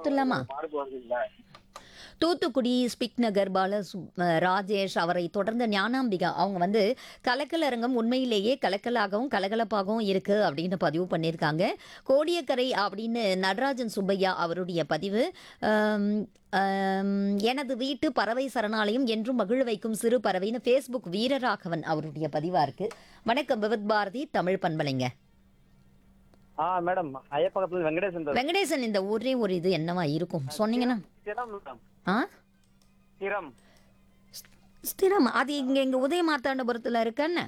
கொடுத்துடலாமா மார்க் வருதுங்களா தூத்துக்குடி ஸ்பிக் நகர் பால சு- அஹ் ராஜேஷ் அவரை தொடர்ந்து ஞானாம்பிகா அவங்க வந்து கலக்கல் அரங்கம் உண்மையிலேயே கலக்கலாகவும் கலகலப்பாகவும் இருக்கு அப்படின்னு பதிவு பண்ணியிருக்காங்க கோடியக்கரை அப்படின்னு நடராஜன் சுப்பையா அவருடைய பதிவு ஆம், ஆம், எனது வீட்டு பறவை சரணாலயம் என்றும் மகிழ வைக்கும் சிறு பறவைன்னு ஃபேஸ்புக் வீரராகவன் அவருடைய பதிவா இருக்கு வணக்கம் விவத் பாரதி தமிழ் பண்பலைங்க ஆ மேடம் ஐயப்பக்கத்துல வெங்கடேசன் பேசுறேன். வெங்கடேசன் இந்த ஒரே ஒரு இது என்னவா இருக்கும் சொன்னீங்கன்னா ஸ்திரம் மேடம் ஆ ஸ்திரம் ஸ்திரம் அது இங்க இங்க உதய மார்த்தாண்டபுரத்துல இருக்கன்னு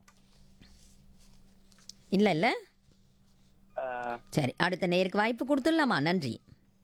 இல்ல இல்ல ஆ, சரி அடுத்த நேருக்கு வாய்ப்பு கொடுத்துடலாமா நன்றி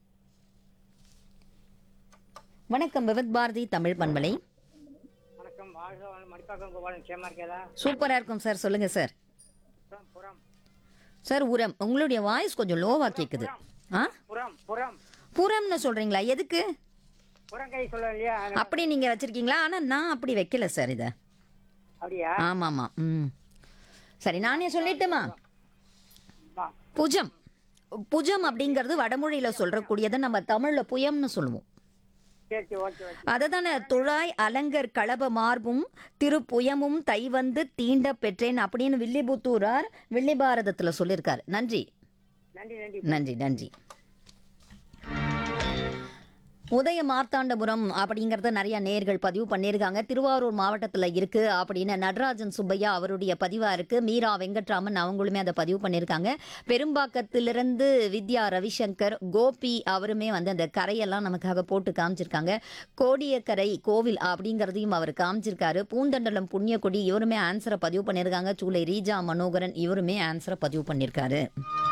வணக்கம் விவத் பாரதி தமிழ் பண்பலை வணக்கம் வாழ்க வாழ் மடிப்பாக்கம் கோபாலன் சேமா இருக்கேதா சூப்பரா இருக்கும் சார் சொல்லுங்க சார் புறம் புறம் சார் உரம் உங்களுடைய வாய்ஸ் கொஞ்சம் லோவா கேக்குது ஆ புறம் புறம் புறம்னு சொல்றீங்களா எதுக்கு புறங்கை சொல்ல இல்லையா அப்படி நீங்க வச்சிருக்கீங்களா ஆனா நான் அப்படி வைக்கல சார் இதை அப்படியா ஆமாமா ம் சரி நானே சொல்லட்டுமா வா. புஜம் புஜம் அப்படிங்கிறது வடமொழியில சொல்றக்கூடியதை நம்ம தமிழ்ல புயம்னு சொல்லுவோம் சரி சரி ஓகே ஓகே அதை தானே துழாய் அலங்கர் களப மார்பும் திருப்புயமும் தைவந்து தீண்ட பெற்றேன் அப்படின்னு வில்லிபுத்தூரார் வில்லிபாரதத்துல சொல்லியிருக்காரு நன்றி நன்றி நன்றி நன்றி நன்றி உதய மார்த்தாண்டபுரம் அப்படிங்கறத நிறைய நேர்கள் பதிவு பண்ணியிருக்காங்க திருவாரூர் மாவட்டத்தில் இருக்கு அப்படின்னு நடராஜன் சுப்பையா அவருடைய பதிவா இருக்கு மீரா வெங்கட்ராமன் அவங்களுமே அதை பதிவு பண்ணியிருக்காங்க பெரும்பாக்கத்திலிருந்து வித்யா ரவிசங்கர் கோபி அவருமே வந்து அந்த கரையெல்லாம் நமக்காக போட்டு காமிச்சிருக்காங்க கோடியக்கரை கோவில் அப்படிங்கிறதையும் அவர் காமிச்சிருக்காரு பூந்தண்டலம் புண்ணியகொடி இவருமே ஆன்சரை பதிவு பண்ணியிருக்காங்க சூளை ரீஜா மனோகரன் இவருமே ஆன்சரை பதிவு பண்ணியிருக்காரு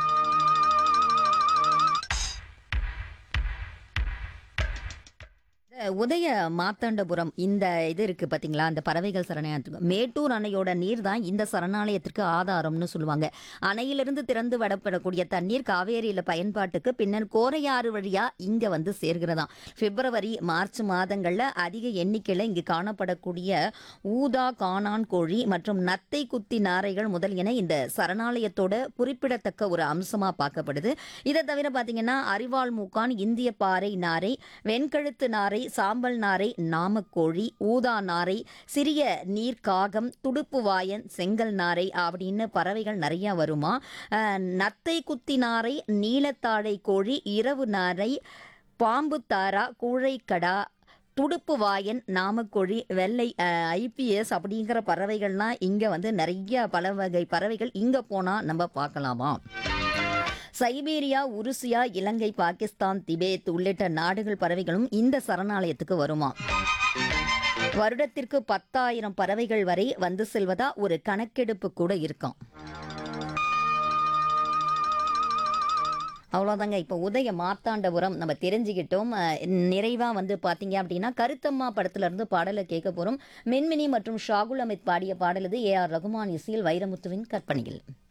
இந்த உதய மார்த்தாண்டபுரம் இந்த இது இருக்கு பாத்தீங்களா அந்த பறவைகள் சரணாலயத்துக்கு மேட்டூர் அணையோட நீர் தான் இந்த சரணாலயத்திற்கு ஆதாரம்னு சொல்லுவாங்க அணையிலிருந்து திறந்து விடப்படக்கூடிய தண்ணீர் காவேரியில பயன்பாட்டுக்கு பின்னர் கோரையாறு வழியா இங்க வந்து சேர்கிறதாம் பிப்ரவரி மார்ச் மாதங்கள்ல அதிக எண்ணிக்கையில இங்கு காணப்படக்கூடிய ஊதா காணான் கோழி மற்றும் நத்தை குத்தி நாரைகள் முதலியன இந்த சரணாலயத்தோட குறிப்பிடத்தக்க ஒரு அம்சமா பார்க்கப்படுது இதை தவிர பாத்தீங்கன்னா அரிவாள் மூக்கான் இந்திய பாறை நாரை வெண்கழுத்து நாரை சாம்பல் நாரை நாமக்கோழி ஊதா நாரை சிறிய நீர்க்காகம் துடுப்பு வாயன் செங்கல் நாரை அப்படின்னு பறவைகள் நிறைய வருமா அஹ், நத்தை குத்தி நாரை நீலத்தாழை கோழி இரவு நாரை பாம்பு தாரா கூழைக்கடா துடுப்பு வாயன் நாமக்கோழி வெள்ளை ஐபிஎஸ் அப்படிங்கிற பறவைகள்லாம் இங்கே வந்து நிறைய பல வகை பறவைகள் இங்கே போனால் நம்ம பார்க்கலாமா சைபீரியா உருசியா இலங்கை பாகிஸ்தான் திபேத் உள்ளிட்ட நாடுகள் பறவைகளும் இந்த சரணாலயத்துக்கு வருமா வருடத்திற்கு பத்தாயிரம் பறவைகள் வரை வந்து செல்வதா ஒரு கணக்கெடுப்பு கூட இருக்கும் அவ்வளோதாங்க இப்போ உதய மார்த்தாண்டபுரம் நம்ம தெரிஞ்சுக்கிட்டோம் அஹ், நிறைவா வந்து பார்த்தீங்க அப்படின்னா கருத்தம்மா படத்துல இருந்து பாடலை கேட்க போகிறோம் மின்மினி மற்றும் ஷாகுல் அமித் பாடிய பாடல் இது ஏ ஆர் ரகுமான் இசையில் வைரமுத்துவின் கற்பனையில்